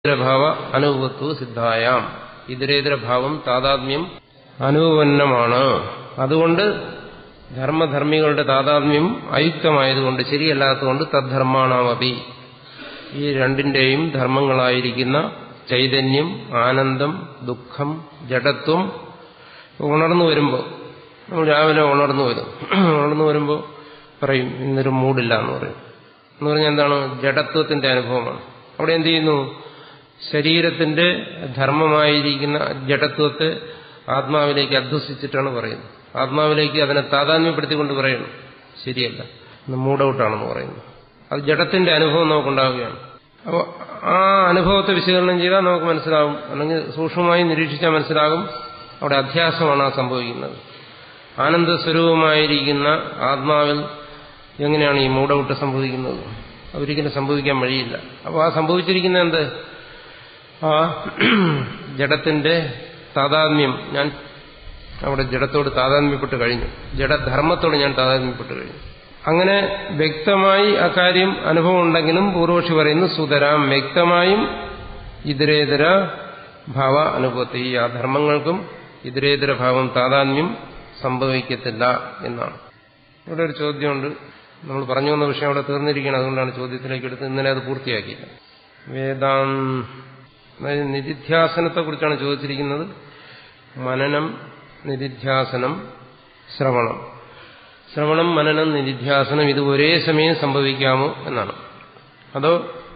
ഇതരഭാവ അനുഭവത്വ സിദ്ധായാം ഇതരേതരഭാവം താതാത്മ്യം അനുപന്നമാണ് അതുകൊണ്ട് ധർമ്മധർമ്മികളുടെ താതാത്മ്യം അയുക്തമായതുകൊണ്ട് ശരിയല്ലാത്തതുകൊണ്ട് തദ്ധർമാണാമപി ഈ രണ്ടിന്റെയും ധർമ്മങ്ങളായിരിക്കുന്ന ചൈതന്യം ആനന്ദം ദുഃഖം ജഡത്വം ഉണർന്നു വരുമ്പോൾ നമ്മൾ രാവിലെ ഉണർന്നു വരും ഉണർന്നു വരുമ്പോൾ പറയും ഇന്നൊരു മൂടില്ല എന്ന് പറയും എന്ന് പറഞ്ഞാൽ എന്താണ് ജഡത്വത്തിന്റെ അനുഭവമാണ് അവിടെ എന്ത് ചെയ്യുന്നു ശരീരത്തിന്റെ ധർമ്മമായിരിക്കുന്ന ജഡത്വത്തെ ആത്മാവിലേക്ക് അധ്വസിച്ചിട്ടാണ് പറയുന്നത് ആത്മാവിലേക്ക് അതിനെ താതാത്മ്യപ്പെടുത്തിക്കൊണ്ട് പറയുന്നു ശരിയല്ല മൂഡൌട്ടാണെന്ന് പറയുന്നു അത് ജഡത്തിന്റെ അനുഭവം നമുക്കുണ്ടാവുകയാണ് അപ്പോൾ ആ അനുഭവത്തെ വിശകലനം ചെയ്താൽ നമുക്ക് മനസ്സിലാവും അല്ലെങ്കിൽ സൂക്ഷ്മമായി നിരീക്ഷിച്ചാൽ മനസ്സിലാകും അവിടെ അധ്യാസമാണ് ആ സംഭവിക്കുന്നത് ആനന്ദസ്വരൂപമായിരിക്കുന്ന ആത്മാവിൽ എങ്ങനെയാണ് ഈ മൂഡൌട്ട് സംഭവിക്കുന്നത് ഒരിക്കലും സംഭവിക്കാൻ വഴിയില്ല അപ്പോൾ ആ സംഭവിച്ചിരിക്കുന്ന എന്ത് ആ ജഡത്തിന്റെ താതാത്മ്യം ഞാൻ അവിടെ ജഡത്തോട് താതാത്മ്യപ്പെട്ട് കഴിഞ്ഞു ജഡധർമ്മത്തോട് ഞാൻ താതാത്മ്യപ്പെട്ട് കഴിഞ്ഞു അങ്ങനെ വ്യക്തമായി അക്കാര്യം അനുഭവം ഉണ്ടെങ്കിലും പൂർവക്ഷി പറയുന്നു സുതരാം വ്യക്തമായും ഇതരേതര ഭാവ അനുഭവത്തെ ഈ ആ ധർമ്മങ്ങൾക്കും ഇതരേതര ഭാവം താതാത്മ്യം സംഭവിക്കത്തില്ല എന്നാണ് ഇവിടെ ഒരു ചോദ്യമുണ്ട് നമ്മൾ പറഞ്ഞു വന്ന വിഷയം അവിടെ തീർന്നിരിക്കുകയാണ് അതുകൊണ്ടാണ് ചോദ്യത്തിലേക്ക് എടുത്ത് ഇന്നലെ അത് പൂർത്തിയാക്കിയില്ല വേദാൻ നിധിധ്യാസനത്തെ കുറിച്ചാണ് ചോദിച്ചിരിക്കുന്നത് മനനം നിധിധ്യാസനം ശ്രവണം ശ്രവണം മനനം നിധിധ്യാസനം ഇത് ഒരേ സമയം സംഭവിക്കാമോ എന്നാണ് അതോ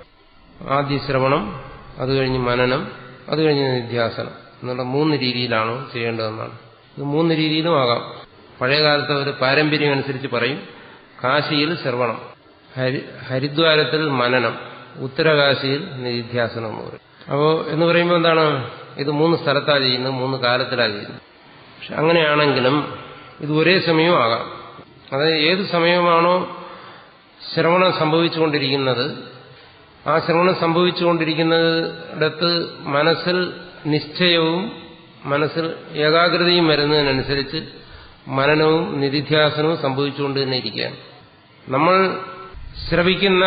ആദ്യ ശ്രവണം അത് കഴിഞ്ഞ് മനനം അത് കഴിഞ്ഞ് നിധ്യാസനം എന്നുള്ള മൂന്ന് രീതിയിലാണോ ചെയ്യേണ്ടതെന്നാണ് ഇത് മൂന്ന് രീതിയിലും ആകാം പഴയകാലത്തെ ഒരു പാരമ്പര്യം അനുസരിച്ച് പറയും കാശിയിൽ ശ്രവണം ഹരി ഹരിദ്വാരത്തിൽ മനനം ഉത്തരകാശിയിൽ നിധ്യാസനം എന്ന് പറയും അപ്പോൾ എന്ന് പറയുമ്പോൾ എന്താണ് ഇത് മൂന്ന് സ്ഥലത്താണ് ചെയ്യുന്നത് മൂന്ന് കാലത്തിലാണ് ചെയ്യുന്നത് പക്ഷെ അങ്ങനെയാണെങ്കിലും ഇത് ഒരേ സമയവും ആകാം അതായത് ഏത് സമയമാണോ ശ്രവണം സംഭവിച്ചുകൊണ്ടിരിക്കുന്നത് ആ ശ്രവണം സംഭവിച്ചുകൊണ്ടിരിക്കുന്നിടത്ത് മനസ്സിൽ നിശ്ചയവും മനസ്സിൽ ഏകാഗ്രതയും വരുന്നതിനനുസരിച്ച് മനനവും നിധിധ്യാസനവും സംഭവിച്ചുകൊണ്ട് തന്നെ ഇരിക്കുകയാണ് നമ്മൾ ശ്രവിക്കുന്ന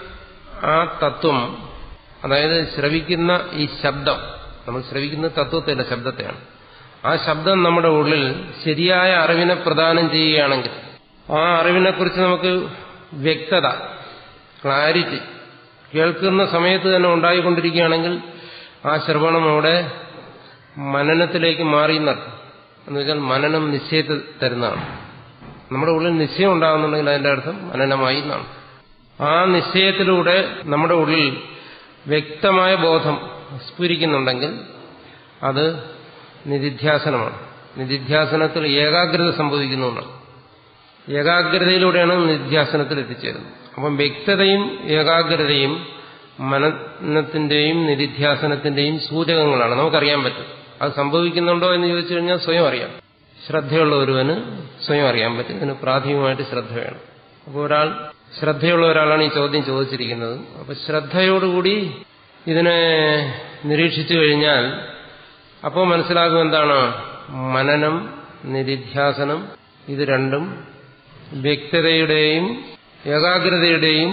ആ തത്വം അതായത് ശ്രവിക്കുന്ന ഈ ശബ്ദം നമ്മൾ ശ്രവിക്കുന്ന തത്വത്തെയല്ല ശബ്ദത്തെയാണ് ആ ശബ്ദം നമ്മുടെ ഉള്ളിൽ ശരിയായ അറിവിനെ പ്രദാനം ചെയ്യുകയാണെങ്കിൽ ആ അറിവിനെക്കുറിച്ച് നമുക്ക് വ്യക്തത ക്ലാരിറ്റി കേൾക്കുന്ന സമയത്ത് തന്നെ ഉണ്ടായിക്കൊണ്ടിരിക്കുകയാണെങ്കിൽ ആ ശ്രവണം അവിടെ മനനത്തിലേക്ക് മാറി എന്നർത്ഥം എന്ന് വെച്ചാൽ മനനം നിശ്ചയത്തെ തരുന്നതാണ് നമ്മുടെ ഉള്ളിൽ നിശ്ചയം ഉണ്ടാകുന്നുണ്ടെങ്കിൽ അതിന്റെ അർത്ഥം മനനമായി എന്നാണ് ആ നിശ്ചയത്തിലൂടെ നമ്മുടെ ഉള്ളിൽ വ്യക്തമായ ബോധം സ്ഫുരിക്കുന്നുണ്ടെങ്കിൽ അത് നിധിധ്യാസനമാണ് നിധിധ്യാസനത്തിൽ ഏകാഗ്രത സംഭവിക്കുന്നുണ്ടാണ് ഏകാഗ്രതയിലൂടെയാണ് നിധ്യാസനത്തിൽ എത്തിച്ചേരുന്നത് അപ്പം വ്യക്തതയും ഏകാഗ്രതയും മനനത്തിന്റെയും നിധിധ്യാസനത്തിന്റെയും സൂചകങ്ങളാണ് നമുക്കറിയാൻ പറ്റും അത് സംഭവിക്കുന്നുണ്ടോ എന്ന് ചോദിച്ചു കഴിഞ്ഞാൽ സ്വയം അറിയാം ശ്രദ്ധയുള്ള ഒരുവന് സ്വയം അറിയാൻ പറ്റും ഇതിന് പ്രാഥമികമായിട്ട് ശ്രദ്ധ വേണം അപ്പോൾ ഒരാൾ ശ്രദ്ധയുള്ള ഒരാളാണ് ഈ ചോദ്യം ചോദിച്ചിരിക്കുന്നത് അപ്പൊ ശ്രദ്ധയോടുകൂടി ഇതിനെ നിരീക്ഷിച്ചു കഴിഞ്ഞാൽ അപ്പോൾ മനസ്സിലാകും എന്താണ് മനനം നിരിധ്യാസനം ഇത് രണ്ടും വ്യക്തതയുടെയും ഏകാഗ്രതയുടെയും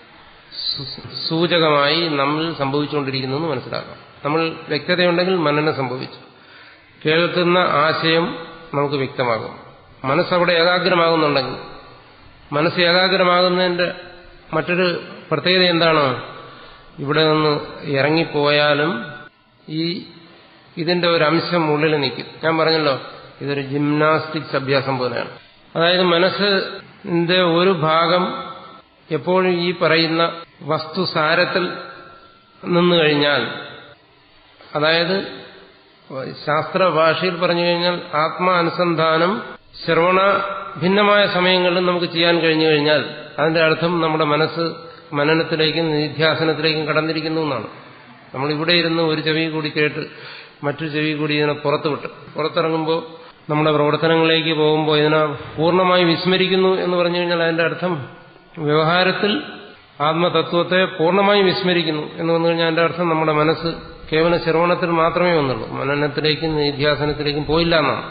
സൂചകമായി നമ്മൾ സംഭവിച്ചുകൊണ്ടിരിക്കുന്നു എന്ന് മനസ്സിലാക്കാം നമ്മൾ വ്യക്തതയുണ്ടെങ്കിൽ മനനം സംഭവിച്ചു കേൾക്കുന്ന ആശയം നമുക്ക് വ്യക്തമാകും മനസ്സവിടെ ഏകാഗ്രമാകുന്നുണ്ടെങ്കിൽ മനസ്സ് ഏകാഗ്രമാകുന്നതിന്റെ മറ്റൊരു പ്രത്യേകത എന്താണ് ഇവിടെ നിന്ന് ഇറങ്ങിപ്പോയാലും ഈ ഇതിന്റെ ഒരു അംശം ഉള്ളിൽ നിൽക്കും ഞാൻ പറഞ്ഞല്ലോ ഇതൊരു ജിംനാസ്റ്റിക്സ് അഭ്യാസം പോലെയാണ് അതായത് മനസ്സിന്റെ ഒരു ഭാഗം എപ്പോഴും ഈ പറയുന്ന വസ്തുസാരത്തിൽ നിന്നു കഴിഞ്ഞാൽ അതായത് ശാസ്ത്ര ഭാഷയിൽ പറഞ്ഞു കഴിഞ്ഞാൽ ആത്മാനുസന്ധാനം ശ്രവണ ഭിന്നമായ സമയങ്ങളിലും നമുക്ക് ചെയ്യാൻ കഴിഞ്ഞു കഴിഞ്ഞാൽ അതിന്റെ അർത്ഥം നമ്മുടെ മനസ്സ് മനനത്തിലേക്കും നിധ്യാസനത്തിലേക്കും കടന്നിരിക്കുന്നു എന്നാണ് നമ്മൾ ഇവിടെ ഇരുന്ന് ഒരു ചെവി കൂടി കേട്ട് മറ്റൊരു ചെവി കൂടി ഇതിനെ പുറത്തുവിട്ട് പുറത്തിറങ്ങുമ്പോൾ നമ്മുടെ പ്രവർത്തനങ്ങളിലേക്ക് പോകുമ്പോൾ ഇതിനെ പൂർണ്ണമായി വിസ്മരിക്കുന്നു എന്ന് പറഞ്ഞു കഴിഞ്ഞാൽ അതിന്റെ അർത്ഥം വ്യവഹാരത്തിൽ ആത്മതത്വത്തെ പൂർണ്ണമായും വിസ്മരിക്കുന്നു എന്ന് വന്നു കഴിഞ്ഞാൽ അതിന്റെ അർത്ഥം നമ്മുടെ മനസ്സ് കേവല ശ്രവണത്തിൽ മാത്രമേ വന്നുള്ളൂ മനനത്തിലേക്കും നിധ്യാസനത്തിലേക്കും പോയില്ല എന്നാണ്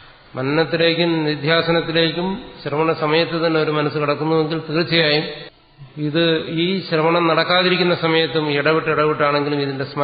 മനനത്തിലേക്കും നിധ്യാസനത്തിലേക്കും ശ്രവണ സമയത്ത് തന്നെ ഒരു മനസ്സ് കിടക്കുന്നുവെങ്കിൽ തീർച്ചയായും ഇത് ഈ ശ്രവണം നടക്കാതിരിക്കുന്ന സമയത്തും ഇടവിട്ട് ഇടവിട്ടാണെങ്കിലും ഇതിന്റെ